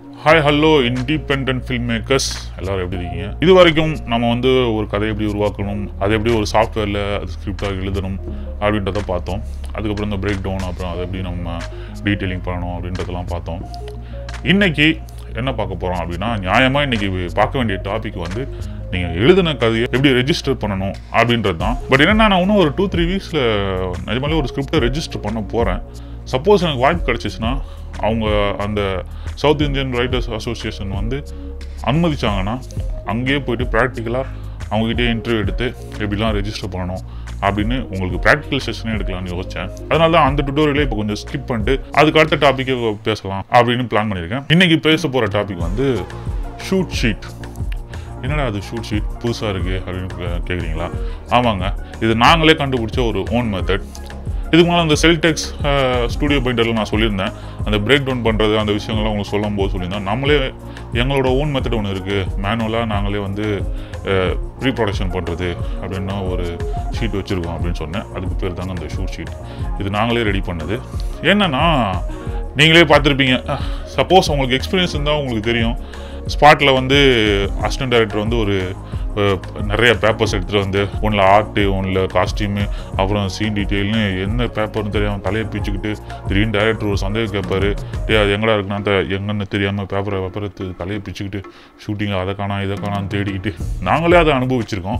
hi hello independent film makers எல்லாரும் எப்படி இருக்கீங்க இது வரைக்கும் நம்ம வந்து ஒரு கதை எப்படி உருவாக்கணும் அது எப்படி ஒரு சாஃப்ட்வேரில் அது ஸ்கிரிப்டாக எழுதணும் அப்படின்றத பார்த்தோம் அதுக்கப்புறம் இந்த பிரேக் டவுன் அப்புறம் அதை எப்படி நம்ம டீட்டெயிலிங் பண்ணணும் அப்படின்றதெல்லாம் பார்த்தோம் இன்னைக்கு என்ன பார்க்க போகிறோம் அப்படின்னா நியாயமாக இன்னைக்கு பார்க்க வேண்டிய டாபிக் வந்து நீங்கள் எழுதின கதையை எப்படி ரெஜிஸ்டர் பண்ணணும் அப்படின்றது தான் பட் என்னன்னா நான் இன்னும் ஒரு டூ த்ரீ வீக்ஸில் நிஜமாலே ஒரு ஸ்கிரிப்டை ரெஜிஸ்டர் பண்ண போகிறேன் சப்போஸ் எனக்கு வாய்ப்பு கிடச்சிச்சுன்னா அவங்க அந்த சவுத் இந்தியன் ரைட்டர்ஸ் அசோசியேஷன் வந்து அனுமதிச்சாங்கன்னா அங்கேயே போயிட்டு ப்ராக்டிக்கலாக அவங்ககிட்டயே இன்டர்வியூ எடுத்து எப்படிலாம் ரெஜிஸ்டர் பண்ணணும் அப்படின்னு உங்களுக்கு ப்ராக்டிக்கல் செஷனே எடுக்கலாம்னு யோசிச்சேன் அதனால தான் அந்த டுட்டோரியலே இப்போ கொஞ்சம் ஸ்கிப் பண்ணிட்டு அதுக்கு அடுத்த டாப்பிக்கே பேசலாம் அப்படின்னு பிளான் பண்ணியிருக்கேன் இன்னைக்கு பேச போகிற டாபிக் வந்து ஷூட் ஷீட் என்னடா அது ஷூட் ஷீட் புதுசாக இருக்குது அப்படின்னு கே- கேட்குறீங்களா ஆமாங்க இது நாங்களே கண்டுபிடிச்ச ஒரு ஓன் மெத்தட் இதுக்கு மேலே அந்த செல்டெக்ஸ் ஸ்டூடியோ பெயிண்டரில் நான் சொல்லியிருந்தேன் அந்த பிரேக் டவுன் பண்ணுறது அந்த விஷயங்கள்லாம் உங்களுக்கு சொல்லும் போது சொல்லியிருந்தேன் நம்மளே எங்களோட ஓன் மெத்தட் ஒன்று இருக்குது மேனுவலாக நாங்களே வந்து ப்ரீ ப்ரொடக்ஷன் பண்ணுறது அப்படின்னா ஒரு ஷீட் வச்சுருக்கோம் அப்படின்னு சொன்னேன் அதுக்கு பேர் தாங்க அந்த ஷூட் ஷீட் இது நாங்களே ரெடி பண்ணது என்னன்னா நீங்களே பார்த்துருப்பீங்க சப்போஸ் உங்களுக்கு எக்ஸ்பீரியன்ஸ் இருந்தால் உங்களுக்கு தெரியும் ஸ்பாட்டில் வந்து அசிஸ்டன்ட் டைரக்டர் வந்து ஒரு அஹ், நிறைய பேப்பர்ஸ் எடுத்துகிட்டு வந்து ஒன்றில் ஆர்ட்டு ஒன்றில் காஸ்டியூமு அப்புறம் சீன் டீட்டெயில்னு என்ன பேப்பர்னு தெரியாமல் தலையை பிச்சுக்கிட்டு திடீர்னு டைரக்டர் ஒரு சந்தேகம் கேட்பாரு டே அது எங்கடா இருக்குன்னா அந்த எங்கன்னு தெரியாமல் பேப்பரை பேப்பரை து- தலையை பிச்சுக்கிட்டு ஷூட்டிங் அதை காணா இதை காணான்னு தேடிக்கிட்டு நாங்களே அதை அனுபவிச்சிருக்கோம்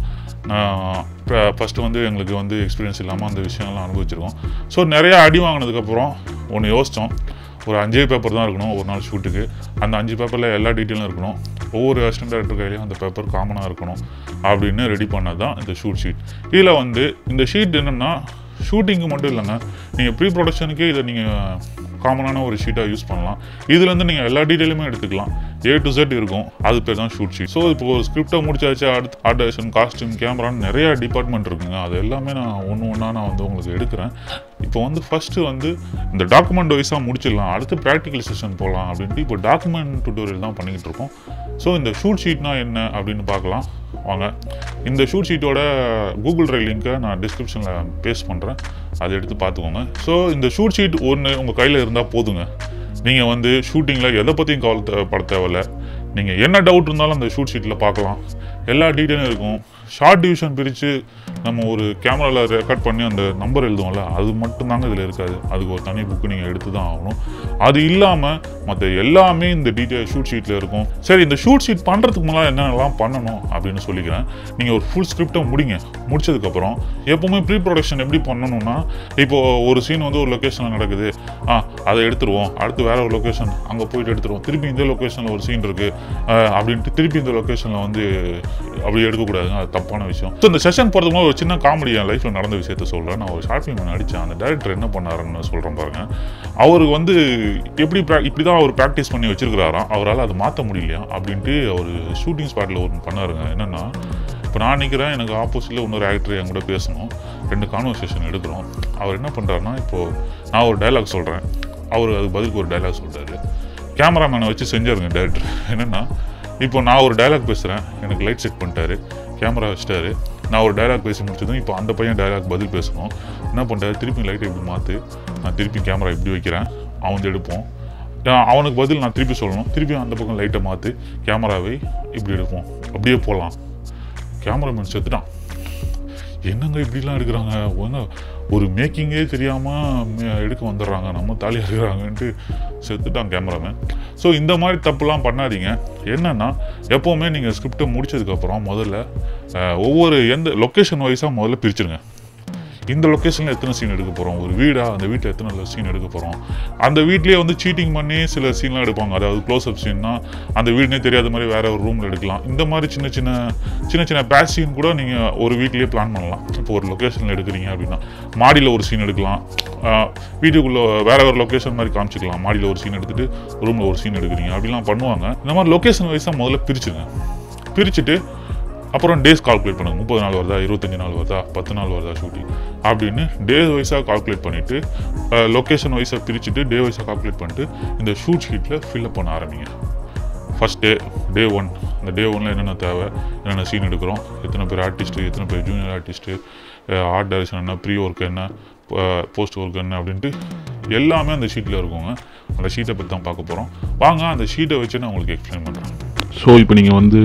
ஃபஸ்ட்டு வந்து எங்களுக்கு வந்து எக்ஸ்பீரியன்ஸ் இல்லாமல் அந்த விஷயங்கள்லாம் அனுபவிச்சிருக்கோம் ஸோ நிறைய அடி வாங்கினதுக்கப்புறம் ஒன்று யோசித்தோம் ஒரு அஞ்சே பேப்பர் தான் இருக்கணும் ஒரு நாள் ஷூட்டுக்கு அந்த அஞ்சு பேப்பரில் எல்லா டீட்டெயிலும் இருக்கணும் ஒவ்வொரு அசிஸ்டன்ட் டேரக்டர் கையிலையும் அந்த பேப்பர் காமனாக இருக்கணும் அப்படின்னு ரெடி பண்ணது தான் இந்த ஷூட் ஷீட் இதில் வந்து இந்த ஷீட் என்னென்னா ஷூட்டிங்க்கு மட்டும் இல்லைங்க நீங்கள் ப்ரீ ப்ரொடக்ஷனுக்கே இதை நீங்கள் காமனான ஒரு ஷீட்டாக யூஸ் பண்ணலாம் இதுலேருந்து நீங்கள் எல்லா டீட்டெயிலுமே எடுத்துக்கலாம் ஏ டு Z இருக்கும் அது பேர் தான் ஷூட் ஷீட் ஸோ இப்போ ஒரு ஸ்கிரிப்டை முடிச்சாச்சு அடுத்து ஆர்ட் டைரக்ஷன் காஸ்டியூம் கேமரான்னு நிறைய டிபார்ட்மெண்ட் இருக்குங்க அது எல்லாமே நான் ஒன்று ஒன்றா நான் வந்து உங்களுக்கு எடுக்கிறேன் இப்போ வந்து ஃபஸ்ட்டு வந்து இந்த டாக்குமெண்ட் வைஸாக முடிச்சிடலாம் அடுத்து ப்ராக்டிக்கல் செஷன் போகலாம் அப்படின்ட்டு இப்போ டாக்குமெண்ட் டுட்டோரியல் தான் பண்ணிக்கிட்டு இருக்கோம் ஸோ இந்த ஷூட் ஷீட்னா என்ன அப்படின்னு பார்க்கலாம் வாங்க இந்த ஷூட் ஷீட்டோட கூகுள் ட்ரைவ் லிங்க்கை நான் டிஸ்கிரிப்ஷனில் பேஸ்ட் பண்ணுறேன் அதை எடுத்து பார்த்துக்கோங்க ஸோ இந்த ஷூட் ஷீட் ஒன்று உங்கள் கையில் இருந்தால் போதுங்க நீங்கள் வந்து ஷூட்டிங்கில் எதை பற்றியும் கவலை தே- பட தேவையில்ல நீங்கள் என்ன டவுட் இருந்தாலும் அந்த ஷூட் ஷீட்டில் பார்க்கலாம் எல்லா டீட்டெயிலும் இருக்கும் ஷார்ட் டிவிஷன் பிரித்து நம்ம ஒரு கேமராவில் ரெக்கார்ட் பண்ணி அந்த நம்பர் எழுதுவோம்ல அது மட்டும்தாங்க இதில் இருக்காது அதுக்கு ஒரு தனி புக்கு நீங்கள் எடுத்து தான் ஆகணும் அது இல்லாமல் மற்ற எல்லாமே இந்த டீட்டெயில் ஷூட் ஷீட்டில் இருக்கும் சரி இந்த ஷூட் ஷீட் பண்ணுறதுக்கு முன்னாடி என்னென்னலாம் பண்ணணும் அப்படின்னு சொல்லிக்கிறேன் நீங்கள் ஒரு ஃபுல் ஸ்கிரிப்டை முடிங்க முடிச்சதுக்கப்புறம் எப்போவுமே ப்ரீ ப்ரொடக்ஷன் எப்படி பண்ணணும்னா இப்போ ஒரு சீன் வந்து ஒரு லொக்கேஷனில் நடக்குது ஆ அதை எடுத்துருவோம் அடுத்து வேற ஒரு லொக்கேஷன் அங்கே போயிட்டு எடுத்துருவோம் திருப்பி இந்த லொக்கேஷனில் ஒரு சீன் இருக்குது அப்படின்ட்டு திருப்பி இந்த லொக்கேஷனில் வந்து அப்படி எடுக்கக்கூடாதுங்க அது தப்பான விஷயம் ஸோ இந்த செஷன் போகிறதுக்கு முன்னாடி ஒரு சின்ன காமெடி என் லைஃப்பில் நடந்த விஷயத்த சொல்கிறேன் நான் ஒரு ஷார்ட் ஃபிலிம் நடித்தேன் அந்த டேரக்டர் என்ன பண்ணாருன்னு சொல்கிறேன் பாருங்க அவருக்கு வந்து எப்படி pra- இப்படி தான் அவர் ப்ராக்டிஸ் பண்ணி வச்சிருக்கிறாராம் அவரால் அதை மாற்ற முடியலையா அப்படின்ட்டு அவர் ஷூட்டிங் ஸ்பாட்டில் ஒரு பண்ணாருங்க என்னென்னா இப்போ நான் நிற்கிறேன் எனக்கு ஆப்போசிட்டில் இன்னொரு ஆக்டர் என் கூட பேசணும் ரெண்டு கான்வர்சேஷன் எடுக்கிறோம் அவர் என்ன பண்ணுறாருன்னா இப்போது நான் ஒரு டைலாக் சொல்கிறேன் அவர் அதுக்கு பதிலுக்கு ஒரு டைலாக் சொல்கிறாரு கேமராமேனை வச்சு செஞ்சாருங்க டேரக்டர் என்னென்னா இப்போ நான் ஒரு டைலாக் பேசுகிறேன் எனக்கு லைட் செட் பண்ணிட்டாரு கேமரா வச்சிட்டாரு நான் ஒரு டைலாக் பேசி முடிச்சதும் இப்போ அந்த பையன் டைலாக் பதில் பேசணும் என்ன பண்ணிட்டாரு திருப்பி லைட்டை இப்படி மாற்று நான் திருப்பி கேமரா இப்படி வைக்கிறேன் அவன் வந்து எடுப்போம் நான் அவனுக்கு பதில் நான் திருப்பி சொல்லணும் திருப்பி அந்த பக்கம் லைட்டை மாற்று கேமராவை இப்படி எடுப்போம் அப்படியே போகலாம் கேமராமேன் செத்துட்டான் என்னங்க இப்படிலாம் எடுக்கிறாங்க ஒன்று ஒரு மேக்கிங்கே தெரியாமல் எடுக்க வந்துடுறாங்க நம்ம தாலியாக இருக்கிறாங்கன்ட்டு செத்துட்டான் கேமராமேன் ஸோ இந்த மாதிரி தப்புலாம் பண்ணாதீங்க என்னன்னா எப்போவுமே நீங்கள் ஸ்கிரிப்டை முடிச்சதுக்கப்புறம் முதல்ல அஹ், ஒவ்வொரு எந்த லொக்கேஷன் வைஸாக முதல்ல பிரிச்சிருங்க இந்த லொக்கேஷனில் எத்தனை சீன் எடுக்க போகிறோம் ஒரு வீடா அந்த வீட்டில் எத்தனை சீன் எடுக்க போகிறோம் அந்த வீட்லேயே வந்து சீட்டிங் பண்ணி சில சீன்லாம் எடுப்பாங்க அதாவது க்ளோஸ் அப் சீன்னா அந்த வீடுனே தெரியாத மாதிரி வேற ஒரு ரூமில் எடுக்கலாம் இந்த மாதிரி சின்ன சின்ன சின்ன சின்ன பேட்ச் சீன் கூட நீங்கள் ஒரு வீட்லேயே பிளான் பண்ணலாம் இப்போ ஒரு லொக்கேஷனில் எடுக்கிறீங்க அப்படின்னா மாடியில் ஒரு சீன் எடுக்கலாம் ஆஹ் வீட்டுக்குள்ளே வேற ஒரு லொக்கேஷன் மாதிரி காமிச்சிக்கலாம் மாடியில் ஒரு சீன் எடுத்துட்டு ரூமில் ஒரு சீன் எடுக்கிறீங்க அப்படிலாம் பண்ணுவாங்க இந்த மாதிரி லொக்கேஷன் வைஸாக முதல்ல பிரிச்சுங்க பிரிச்சுட்டு அப்புறம் டேஸ் கால்குலேட் பண்ணுங்க முப்பது நாள் வருதா இருபத்தஞ்சு நாள் வருதா பத்து நாள் வருதா ஷூட்டிங் அப்படின்னு டே வைஸாக கால்குலேட் பண்ணிவிட்டு லொக்கேஷன் வைஸாக பிரிச்சுட்டு டே வைஸாக கால்குலேட் பண்ணிட்டு இந்த ஷூட் ஷீட்டில் ஃபில்அப் பண்ண ஆரம்பிங்க ஃபஸ்ட் டே டே ஒன் அந்த டே ஒன்ல என்னென்ன தேவை என்னென்ன சீன் எடுக்கிறோம் எத்தனை பேர் ஆர்டிஸ்ட்டு எத்தனை பேர் ஜூனியர் ஆர்டிஸ்ட்டு ஆர்ட் டைரக்ஷன் என்ன ப்ரீ ஒர்க் என்ன போஸ்ட் ஒர்க் என்ன அப்படின்ட்டு எல்லாமே அந்த ஷீட்டில் இருக்குங்க அந்த ஷீட்டை பற்றி தான் பார்க்க போகிறோம் வாங்க அந்த ஷீட்டை வச்சு நான் உங்களுக்கு எக்ஸ்பிளைன் பண்ணுறேன் ஸோ இப்போ நீங்கள் வந்து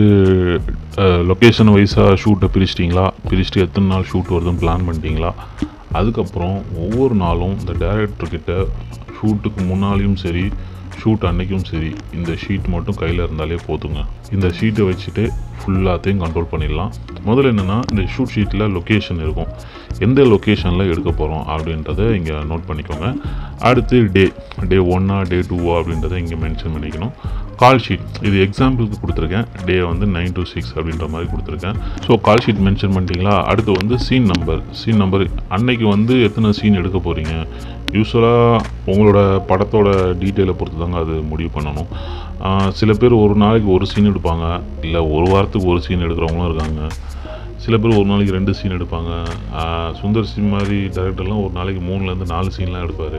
லொக்கேஷன் வைஸாக ஷூட்டை பிரிச்சிட்டிங்களா பிரிச்சுட்டு எத்தனை நாள் ஷூட் வருதுன்னு பிளான் பண்ணிட்டீங்களா அதுக்கப்புறம் ஒவ்வொரு நாளும் இந்த டேரக்டர்கிட்ட ஷூட்டுக்கு முன்னாலேயும் சரி ஷூட் அன்னைக்கும் சரி இந்த ஷீட் மட்டும் கையில் இருந்தாலே போதுங்க இந்த ஷீட்டை வச்சுட்டு ஃபுல்லாத்தையும் கண்ட்ரோல் பண்ணிடலாம் முதல்ல என்னென்னா இந்த ஷூட் ஷீட்டில் லொக்கேஷன் இருக்கும் எந்த லொக்கேஷனில் எடுக்க போகிறோம் அப்படின்றத இங்கே நோட் பண்ணிக்கோங்க அடுத்து டே டே ஒன்னா டே டூவா அப்படின்றத இங்கே மென்ஷன் பண்ணிக்கணும் கால் ஷீட் இது எக்ஸாம்பிளுக்கு கொடுத்துருக்கேன் டே வந்து நைன் to சிக்ஸ் அப்படின்ற மாதிரி கொடுத்துருக்கேன் ஸோ கால் ஷீட் மென்ஷன் பண்ணிட்டீங்களா அடுத்து வந்து சீன் நம்பர் சீன் நம்பர் அன்னைக்கு வந்து எத்தனை சீன் எடுக்க போகிறீங்க யூஸ்வலாக உங்களோட படத்தோட டீட்டெயிலை பொறுத்து தாங்க அது முடிவு பண்ணணும் ஆஹ் சில பேர் ஒரு நாளைக்கு ஒரு சீன் எடுப்பாங்க இல்லை ஒரு வாரத்துக்கு ஒரு சீன் எடுக்கிறவங்களும் இருக்காங்க சில பேர் ஒரு நாளைக்கு ரெண்டு சீன் எடுப்பாங்க ஆஹ் சுந்தர் சி மாதிரி டேரக்டர்லாம் ஒரு நாளைக்கு மூணுலேருந்து நாலு சீன்லாம் எடுப்பார்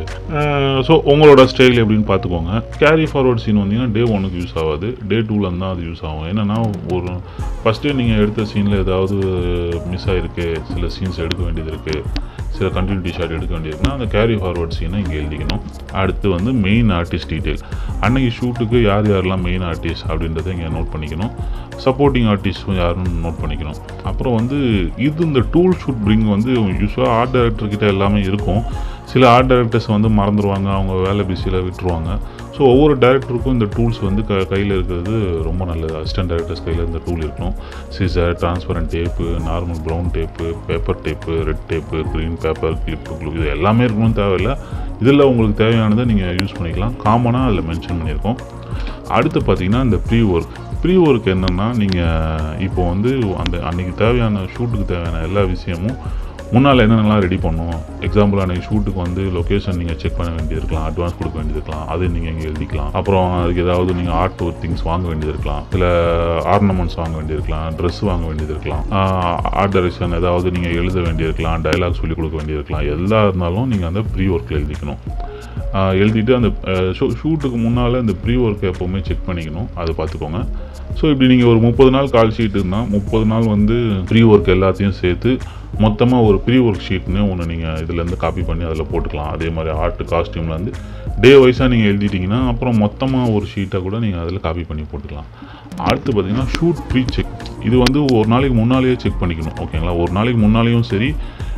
ஸோ உங்களோட ஸ்டைல் எப்படின்னு பார்த்துக்கோங்க கேரி ஃபார்வர்ட் சீன் வந்தீங்கன்னா டே ஒனுக்கு யூஸ் ஆகாது டே டூவில் தான் அது யூஸ் ஆகும் என்னென்னா ஒரு ஃபஸ்ட்டு நீங்கள் எடுத்த சீனில் ஏதாவது மிஸ் ஆகிருக்கு சில சீன்ஸ் எடுக்க வேண்டியது இருக்குது சில கண்டினியூட்டி ஷாட் எடுக்க வேண்டியிருக்குன்னா அந்த கேரி ஃபார்வர்ட் சீனை இங்கே எழுதிக்கணும் அடுத்து வந்து மெயின் ஆர்டிஸ்ட் டீட்டெயில் அன்னைக்கு ஷூட்டுக்கு யார் யாரெல்லாம் மெயின் ஆர்டிஸ்ட் அப்படின்றத இங்கே நோட் பண்ணிக்கணும் சப்போர்ட்டிங் ஆர்டிஸ்ட் யாருன்னு நோட் பண்ணிக்கணும் அப்புறம் வந்து இது இந்த டூல் ஷூட் பிரிங் வந்து யூஸ்வலாக ஆர்ட் டைரக்டர்கிட்ட எல்லாமே இருக்கும் சில ஆர்ட் டைரக்டர்ஸ் வந்து மறந்துடுவாங்க அவங்க வேலை பிஸியில் விட்டுருவாங்க ஸோ ஒவ்வொரு டேரக்டருக்கும் இந்த டூல்ஸ் வந்து க கையில் இருக்கிறது ரொம்ப நல்லது அசிஸ்டன்ட் டேரக்டர்ஸ் கையில் இந்த டூல் இருக்கணும் scissor transparent tape normal brown tape paper tape red tape green paper clip glue இது எல்லாமே இருக்கணும்னு தேவையில்லை இதில் உங்களுக்கு தேவையானதை நீங்கள் யூஸ் பண்ணிக்கலாம் காமனாக அதில் மென்ஷன் பண்ணியிருக்கோம் அடுத்து பார்த்தீங்கன்னா இந்த ப்ரீ ஒர்க் ப்ரீ ஒர்க் என்னென்னா நீங்கள் இப்போ வந்து அந்த அன்றைக்கி தேவையான ஷூட்டுக்கு தேவையான எல்லா விஷயமும் முன்னால் என்னென்னலாம் ரெடி பண்ணும் எக்ஸாம்பிள் அன்றைக்கி ஷூட்டுக்கு வந்து லொக்கேஷன் நீங்கள் செக் பண்ண வேண்டியிருக்கலாம் அட்வான்ஸ் கொடுக்க வேண்டியிருக்கலாம் அது நீங்கள் இங்கே எழுதிக்கலாம் அப்புறம் அதுக்கு ஏதாவது நீங்கள் ஆர்ட் திங்ஸ் வாங்க வேண்டியது இருக்கலாம் இல்லை ஆர்னமெண்ட்ஸ் வாங்க வேண்டியிருக்கலாம் ட்ரெஸ் வாங்க வேண்டியது இருக்கலாம் ஆர்ட் டைரக்ஷன் ஏதாவது நீங்கள் எழுத வேண்டியிருக்கலாம் டைலாக் சொல்லி கொடுக்க வேண்டியிருக்கலாம் எல்லா இருந்தாலும் நீங்கள் அந்த ப்ரீ ஒர்க்கில் எழுதிக்கணும் ஆஹ் எழுதிட்டு அந்த ஷூ ஷூட்டுக்கு முன்னால் இந்த ப்ரீ ஒர்க்கை எப்போவுமே செக் பண்ணிக்கணும் அதை பார்த்துக்கோங்க ஸோ இப்படி நீங்கள் ஒரு முப்பது நாள் கால் ஷீட் இருந்தால் முப்பது நாள் வந்து ப்ரீ ஒர்க் எல்லாத்தையும் சேர்த்து மொத்தமாக ஒரு ப்ரீ ஒர்க் ஷீட்னு ஒன்று நீங்கள் இதுலேருந்து காப்பி பண்ணி அதில் போட்டுக்கலாம் அதே மாதிரி ஆர்ட் காஸ்டியூம்லேருந்து டே வைஸாக நீங்கள் எழுதிட்டிங்கன்னா அப்புறம் மொத்தமாக ஒரு ஷீட்டை கூட நீங்கள் அதில் காப்பி பண்ணி போட்டுக்கலாம் அடுத்து பார்த்தீங்கன்னா ஷூட் ப்ரீ செக் இது வந்து ஒரு நாளைக்கு முன்னாலேயே செக் பண்ணிக்கணும் ஓகேங்களா ஒரு நாளைக்கு முன்னாலேயும் சரி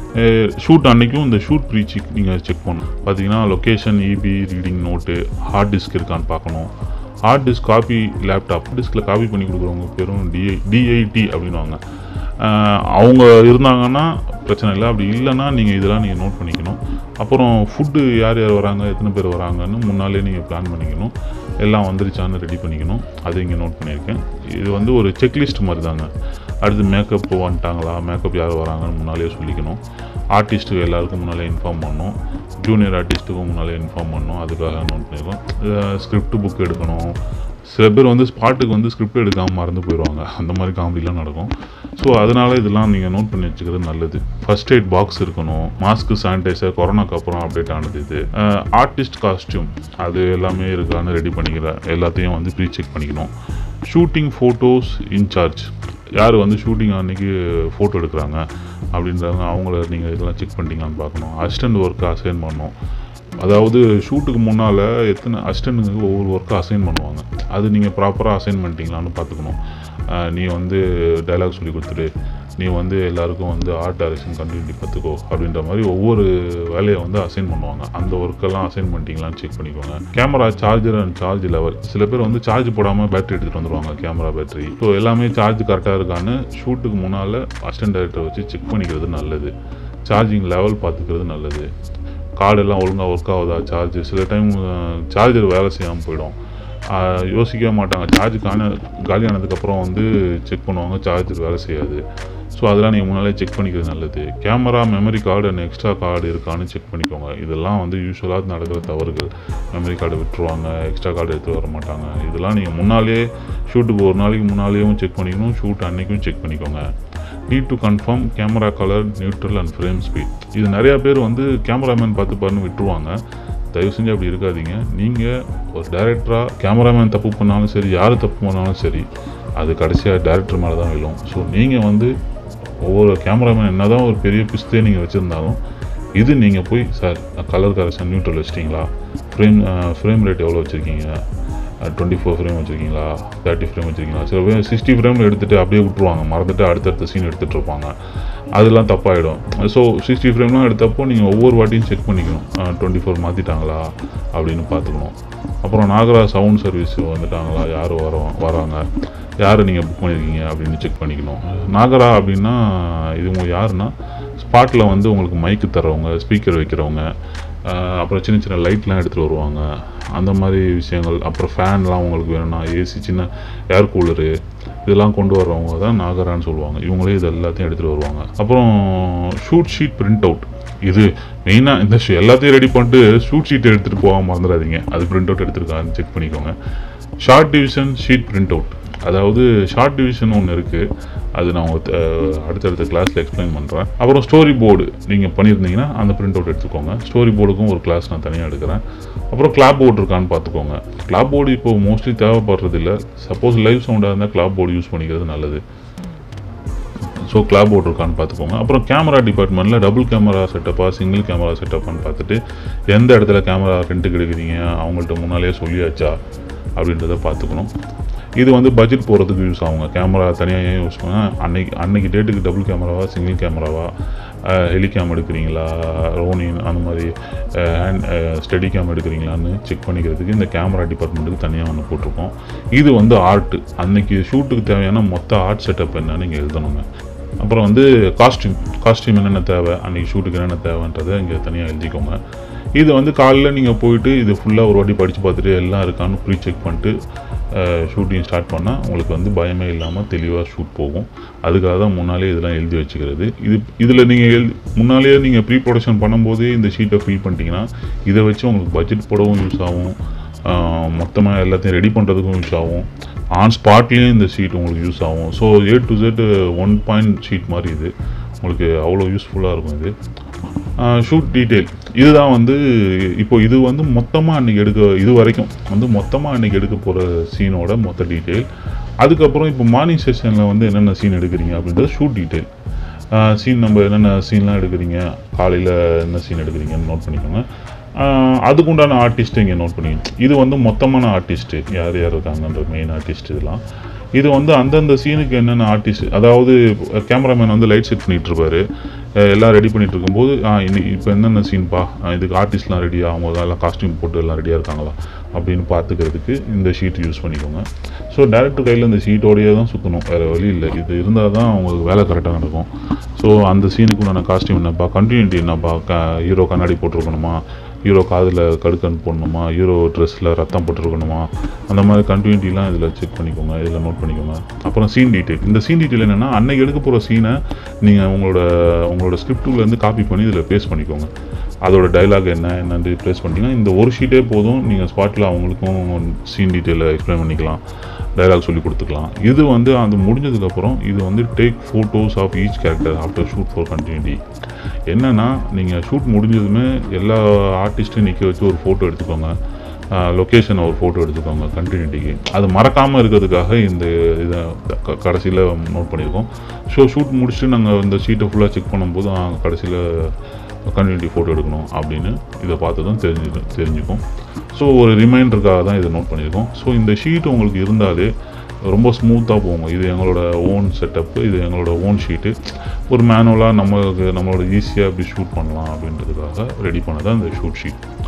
ஷூட் அன்னைக்கும் இந்த ஷூட் ப்ரீ செக் நீங்கள் செக் பண்ணணும் பார்த்தீங்கன்னா location EB reading note hard disk இருக்கான்னு பார்க்கணும் ஹார்ட் டிஸ்க் காப்பி லேப்டாப் டிஸ்கில் காப்பி பண்ணி கொடுக்குறவங்க பேரும் டிஐ டிஐடி அப்படின்வாங்க ஆஹ் அவங்க இருந்தாங்கன்னா பிரச்சனை இல்லை அப்படி இல்லைன்னா நீங்கள் இதெல்லாம் நீங்கள் நோட் பண்ணிக்கணும் அப்புறம் ஃபுட்டு யார் யார் வராங்க எத்தனை பேர் வராங்கன்னு முன்னாலே நீங்கள் பிளான் பண்ணிக்கணும் எல்லாம் வந்துருச்சான்னு ரெடி பண்ணிக்கணும் அது இங்கே நோட் பண்ணியிருக்கேன் இது வந்து ஒரு செக்லிஸ்ட் மாதிரி தாங்க அடுத்து மேக்கப் வந்துட்டாங்களா மேக்கப் யார் வராங்கன்னு முன்னாலே சொல்லிக்கணும் ஆர்டிஸ்ட்டு எல்லாருக்கும் முன்னாலே இன்ஃபார்ம் பண்ணணும் ஜூனியர் ஆர்டிஸ்ட்டுக்கும் முன்னாலே இன்ஃபார்ம் பண்ணணும் அதுக்காக நோட் பண்ணியிருக்கோம் ஸ்கிரிப்ட் புக் எடுக்கணும் சில பேர் வந்து ஸ்பாட்டுக்கு வந்து ஸ்கிரிப்ட் எடுக்காமல் மறந்து போயிடுவாங்க அந்த மாதிரி காமெடிலாம் நடக்கும் ஸோ அதனால இதெல்லாம் நீங்கள் நோட் பண்ணி வச்சுக்கிறது நல்லது ஃபர்ஸ்ட் எய்ட் பாக்ஸ் இருக்கணும் மாஸ்க்கு சானிடைசர் கொரோனாக்கு அப்புறம் அப்டேட் ஆனது இது ஆர்டிஸ்ட் காஸ்டியூம் அது எல்லாமே இருக்கான்னு ரெடி பண்ணிக்கிற எல்லாத்தையும் வந்து ப்ரீ செக் பண்ணிக்கணும் ஷூட்டிங் ஃபோட்டோஸ் இன்சார்ஜ் யார் வந்து ஷூட்டிங் அன்னைக்கு ஃபோட்டோ எடுக்கிறாங்க அப்படின்றாங்க அவங்கள நீங்கள் இதெல்லாம் செக் பண்ணிட்டீங்களான்னு பார்க்கணும் அசிஸ்டன்ட் ஒர்க்கு அசைன் பண்ணணும் அதாவது ஷூட்டுக்கு முன்னால் எத்தனை அசிஸ்டண்ட்டுக்கு ஒவ்வொரு ஒர்க்கும் அசைன் பண்ணுவாங்க அது நீங்கள் ப்ராப்பராக அசைன் பண்ணிட்டீங்களான்னு பார்த்துக்கணும் ஆஹ் நீ வந்து டைலாக் சொல்லி கொடுத்துரு நீ வந்து எல்லாருக்கும் வந்து ஆர்ட் டைரக்ஷன் கண்டினியூட்டி பார்த்துக்கோ அப்படின்ற மாதிரி ஒவ்வொரு வேலையை வந்து அசைன் பண்ணுவாங்க அந்த ஒர்க்கெல்லாம் அசைன் பண்ணிட்டீங்களான்னு செக் பண்ணிக்கோங்க camera charger and charge level சில பேர் வந்து சார்ஜ் போடாமல் பேட்டரி எடுத்துகிட்டு வந்துருவாங்க கேமரா பேட்டரி ஸோ எல்லாமே சார்ஜ் கரெக்டாக இருக்கான்னு ஷூட்டுக்கு முன்னால் அசிஸ்டன்ட் டைரக்டர் வச்சு செக் பண்ணிக்கிறது நல்லது சார்ஜிங் லெவல் பார்த்துக்கிறது நல்லது கார்டெல்லாம் ஒழுங்காக ஒர்க் ஆகுதா சார்ஜ் சில டைம் சார்ஜர் வேலை செய்யாமல் போயிடும் ஆஹ் யோசிக்கவே மாட்டாங்க சார்ஜ் காண காலியானதுக்கப்புறம் வந்து செக் பண்ணுவாங்க சார்ஜர் வேலை செய்யாது ஸோ அதெல்லாம் நீங்கள் முன்னாலே செக் பண்ணிக்கிறது நல்லது camera memory card and extra card இருக்கான்னு செக் பண்ணிக்கோங்க இதெல்லாம் வந்து யூஸ்வலாக நடக்கிற தவறுகள் மெமரி கார்டு விட்டுருவாங்க எக்ஸ்ட்ரா கார்டு எடுத்து வர மாட்டாங்க இதெல்லாம் நீங்கள் முன்னாலே ஷூட்டுக்கு ஒரு நாளைக்கு முன்னாலேயும் செக் பண்ணிக்கணும் ஷூட் அன்னைக்கும் செக் பண்ணிக்கோங்க need to confirm camera colour neutral and frame speed இது நிறையா பேர் வந்து கேமராமேன் பார்த்து பாருன்னு விட்டுருவாங்க தயவு செஞ்சு அப்படி இருக்காதீங்க நீங்கள் ஒரு டைரக்டராக கேமராமேன் தப்பு பண்ணாலும் சரி யார் தப்பு பண்ணாலும் சரி அது கடைசியாக டைரக்டர் மேலே தான் விழும் ஸோ நீங்கள் வந்து ஒவ்வொரு கேமராமேன் என்ன தான் ஒரு பெரிய பிஸ்தே நீங்கள் வச்சுருந்தாலும் இது நீங்கள் போய் சார் கலர் கரெக்ஷன் நியூட்ரல் வச்சிட்டிங்களா ஃப்ரேம் ஃப்ரேம் ரேட் எவ்வளோ வச்சுருக்கீங்க டுவெண்ட்டி ஃபோர் ஃப்ரேம் வச்சுருக்கீங்களா தேர்ட்டி ஃப்ரேம் வச்சுருக்கீங்களா சில பேர் சிக்ஸ்டி ஃப்ரேமில் எடுத்துகிட்டு அப்படியே விட்ருவாங்க மறந்துட்டு அடுத்தடுத்த சீன் எடுத்துகிட்டு இருப்பாங்க அதெல்லாம் தப்பாயிடும் ஸோ சிக்ஸ்டி ஃப்ரேம்லாம் எடுத்தப்போ நீங்கள் ஒவ்வொரு வாட்டியும் செக் பண்ணிக்கணும் டுவெண்ட்டி ஃபோர் மாற்றிட்டாங்களா அப்படின்னு பார்த்துக்கணும் அப்புறம் நாகராஜ் சவுண்ட் சர்வீஸ் வந்துட்டாங்களா யார் வர வராங்க யார் நீங்கள் புக் பண்ணியிருக்கீங்க அப்படின்னு செக் பண்ணிக்கணும் நாகரா அப்படின்னா இது உங்க யாருன்னா ஸ்பாட்டில் வந்து உங்களுக்கு மைக்கு தர்றவங்க ஸ்பீக்கர் வைக்கிறவங்க ஆஹ் அப்புறம் சின்ன சின்ன லைட்லாம் எடுத்துகிட்டு வருவாங்க அந்த மாதிரி விஷயங்கள் அப்புறம் ஃபேன்லாம் உங்களுக்கு வேணும்னா ஏசி சின்ன ஏர் கூலரு இதெல்லாம் கொண்டு வர்றவங்க தான் நாகரான்னு சொல்லுவாங்க இவங்களே இது எல்லாத்தையும் எடுத்துகிட்டு வருவாங்க அப்புறம் ஷூட் ஷீட் பிரிண்ட் அவுட் இது மெயினாக இந்த ஷூ- எல்லாத்தையும் ரெடி பண்ணிட்டு ஷூட் ஷீட் எடுத்துகிட்டு போகாம மறந்துடாதீங்க அது பிரிண்ட் அவுட் எடுத்துருக்கான்னு செக் பண்ணிக்கோங்க shot division sheet print out அதாவது ஷார்ட் டிவிஷன் ஒன்று இருக்குது அது நான் உங்களுக்கு அஹ், அடுத்தடுத்த கிளாஸில் எக்ஸ்பிளைன் பண்ணுறேன் அப்புறம் ஸ்டோரி போர்டு நீங்கள் பண்ணியிருந்தீங்கன்னா அந்த பிரிண்ட் அவுட் எடுத்துக்கோங்க ஸ்டோரி போர்டுக்கும் ஒரு கிளாஸ் நான் தனியாக எடுக்கிறேன் அப்புறம் கிளாப் போர்டு இருக்கான்னு பார்த்துக்கோங்க கிளாப் போர்டு இப்போ மோஸ்ட்லி தேவைப்படுறது இல்லை சப்போஸ் லைவ் சவுண்டாக இருந்தால் கிளாப் போர்டு யூஸ் பண்ணிக்கிறது நல்லது ஸோ கிளாப் போர்டு இருக்கான்னு பார்த்துக்கோங்க அப்புறம் கேமரா டிபார்ட்மெண்ட்டில் டபுள் கேமரா செட்டப்பா சிங்கிள் கேமரா செட்டப்பான்னு பார்த்துட்டு எந்த இடத்துல கேமரா ரெண்ட்டுக்கு எடுக்கிறீங்க அவங்கள்ட்ட முன்னாலேயே சொல்லியாச்சா அப்படின்றத பார்த்துக்கணும் இது வந்து பட்ஜெட் போகிறதுக்கு யூஸ் ஆகுங்க கேமரா தனியாக ஏன் யூஸ் பண்ண அன்னைக்கு அன்னைக்கு டேட்டுக்கு டபுள் கேமராவா சிங்கிள் கேமராவா ஹெலிகேம் எடுக்கிறீங்களா ரோனின் அந்த மாதிரி ஹேண்ட் ஸ்டடி கேம் எடுக்கிறீங்களான்னு செக் பண்ணிக்கிறதுக்கு இந்த கேமரா டிபார்ட்மெண்ட்டுக்கு தனியாக ஒன்று போட்டிருக்கோம் இது வந்து ஆர்ட் அன்னைக்கு ஷூட்டுக்கு தேவையான மொத்த ஆர்ட் செட்டப் என்னன்னு நீங்கள் எழுதணுங்க அப்புறம் வந்து காஸ்டியூம் காஸ்டியூம் என்னென்ன தேவை அன்றைக்கி ஷூட்டுக்கு என்னென்ன தேவைன்றதை இங்கே தனியாக எழுதிக்கோங்க இது வந்து காலைல நீங்கள் போயிட்டு இது ஃபுல்லாக ஒரு வாட்டி படித்து பார்த்துட்டு எல்லாம் இருக்கான்னு ப்ரீ செக் பண்ணிட்டு ஷூட்டிங் ஸ்டார்ட் பண்ணால் உங்களுக்கு வந்து பயமே இல்லாமல் தெளிவாக ஷூட் போகும் அதுக்காக தான் முன்னாலே இதெல்லாம் எழுதி வச்சுக்கிறது இது இதில் நீங்கள் எழுதி முன்னாலேயே நீங்கள் ப்ரீ ப்ரொடக்ஷன் பண்ணும்போதே இந்த ஷீட்டை ஃபில் பண்ணிட்டீங்கன்னா இதை வச்சு உங்களுக்கு பட்ஜெட் போடவும் யூஸ் ஆகும் மொத்தமாக எல்லாத்தையும் ரெடி பண்ணுறதுக்கும் யூஸ் ஆகும் ஆன் ஸ்பாட்லேயும் இந்த ஷீட் உங்களுக்கு யூஸ் ஆகும் so A to set one point sheet மாதிரி இது உங்களுக்கு அவ்வளோ யூஸ்ஃபுல்லாக இருக்கும் இது ஷூட் டீட்டெயில் இதுதான் வந்து இப்போ இது வந்து மொத்தமாக அன்றைக்கி எடுக்க இது வரைக்கும் வந்து மொத்தமாக அன்றைக்கி எடுக்க போகிற சீனோட மொத்த டீட்டெயில் அதுக்கப்புறம் இப்போ மார்னிங் செஷனில் வந்து என்னென்ன சீன் எடுக்கிறீங்க அப்படின்றது ஷூட் டீட்டெயில் சீன் நம்ம என்னென்ன சீன்லாம் எடுக்கிறீங்க காலையில் என்ன சீன் எடுக்கிறீங்கன்னு நோட் பண்ணிக்கோங்க ஆஹ் அதுக்குண்டான ஆர்டிஸ்ட்டு இங்கே நோட் பண்ணிக்கணும் இது வந்து மொத்தமான ஆர்டிஸ்ட்டு யார் யார் இருக்காங்கன்ற மெயின் ஆர்டிஸ்ட் இதெல்லாம் இது வந்து அந்தந்த சீனுக்கு என்னென்ன ஆர்டிஸ்ட் அதாவது கேமராமேன் வந்து லைட் செட் பண்ணிட்டு இருப்பாரு அஹ் எல்லாம் ரெடி பண்ணிட்டு இருக்கும்போது ஆ இன்னைக்கு இப்போ என்னென்ன சீன்பா இதுக்கு ஆர்டிஸ்ட்லாம் ரெடி ஆகும்போது எல்லாம் காஸ்டியூம் போட்டு எல்லாம் ரெடியாக இருக்காங்களா அப்படின்னு பார்த்துக்கிறதுக்கு இந்த ஷீட் யூஸ் பண்ணிக்கோங்க ஸோ டேரக்டர் கையில் இந்த ஷீட்டோடையே தான் சுற்றணும் வேறு வழி இல்லை இது இருந்தால் தான் அவங்களுக்கு வேலை கரெக்டாக நடக்கும் ஸோ அந்த சீனுக்கு உண்டான காஸ்டியூம் என்னப்பா கண்டினியூட்டி என்னப்பா க ஹீரோ கண்ணாடி போட்டிருக்கணுமா ஹீரோ காதில் கடுக்கன் போடணுமா ஹீரோ ட்ரெஸ்ஸில் ரத்தம் போட்டிருக்கணுமா அந்த மாதிரி கண்டினியூட்டிலாம் இதில் செக் பண்ணிக்கோங்க இதில் நோட் பண்ணிக்கோங்க அப்புறம் சீன் டீட்டெயில் இந்த சீன் டீட்டெயில் என்னென்னா அன்னைக்கு எடுக்க போகிற சீனை நீங்கள் உங்களோட உங்களோட ஸ்கிரிப்டுலேருந்து காப்பி பண்ணி இதில் பேஸ்ட் பண்ணிக்கோங்க அதோட டைலாக் என்ன என்னன்னு ப்ளேஸ் பண்ணிட்டீங்கன்னா இந்த ஒரு ஷீட்டே போதும் நீங்கள் ஸ்பாட்டில் அவங்களுக்கும் சீன் டீட்டெயிலை எக்ஸ்பிளைன் பண்ணிக்கலாம் டைலாக் சொல்லி கொடுத்துக்கலாம் இது வந்து அது முடிஞ்சதுக்கப்புறம் இது வந்து take photos of each character after shoot for continuity என்னென்னா நீங்கள் ஷூட் முடிஞ்சதுமே எல்லா ஆர்டிஸ்ட்டையும் நிற்க வச்சு ஒரு ஃபோட்டோ எடுத்துக்கோங்க லொக்கேஷனை ஒரு ஃபோட்டோ எடுத்துக்கோங்க கண்டினியூட்டிக்கு அது மறக்காமல் இருக்கிறதுக்காக இந்த இதை கடைசியில் நோட் பண்ணியிருக்கோம் ஸோ ஷூட் முடிச்சுட்டு நாங்கள் இந்த ஷீட்டை ஃபுல்லாக செக் பண்ணும்போது கடைசியில் கண்டினியூட்டி ஃபோட்டோ எடுக்கணும் அப்படின்னு இதை பார்த்து தான் தெரிஞ்சு தெரிஞ்சுக்கும் ஸோ ஒரு ரிமைண்டருக்காக தான் இதை நோட் பண்ணியிருக்கோம் ஸோ இந்த ஷீட் உங்களுக்கு இருந்தாலே ரொம்ப ஸ்மூத்தாக போகும் இது எங்களோட ஓன் செட்டப்பு இது எங்களோட ஓன் ஷீட்டு ஒரு மேனுவலாக நம்மளுக்கு நம்மளோட ஈஸியாக இப்படி ஷூட் பண்ணலாம் அப்படின்றதுக்காக ரெடி பண்ணதான் இந்த ஷூட் ஷீட்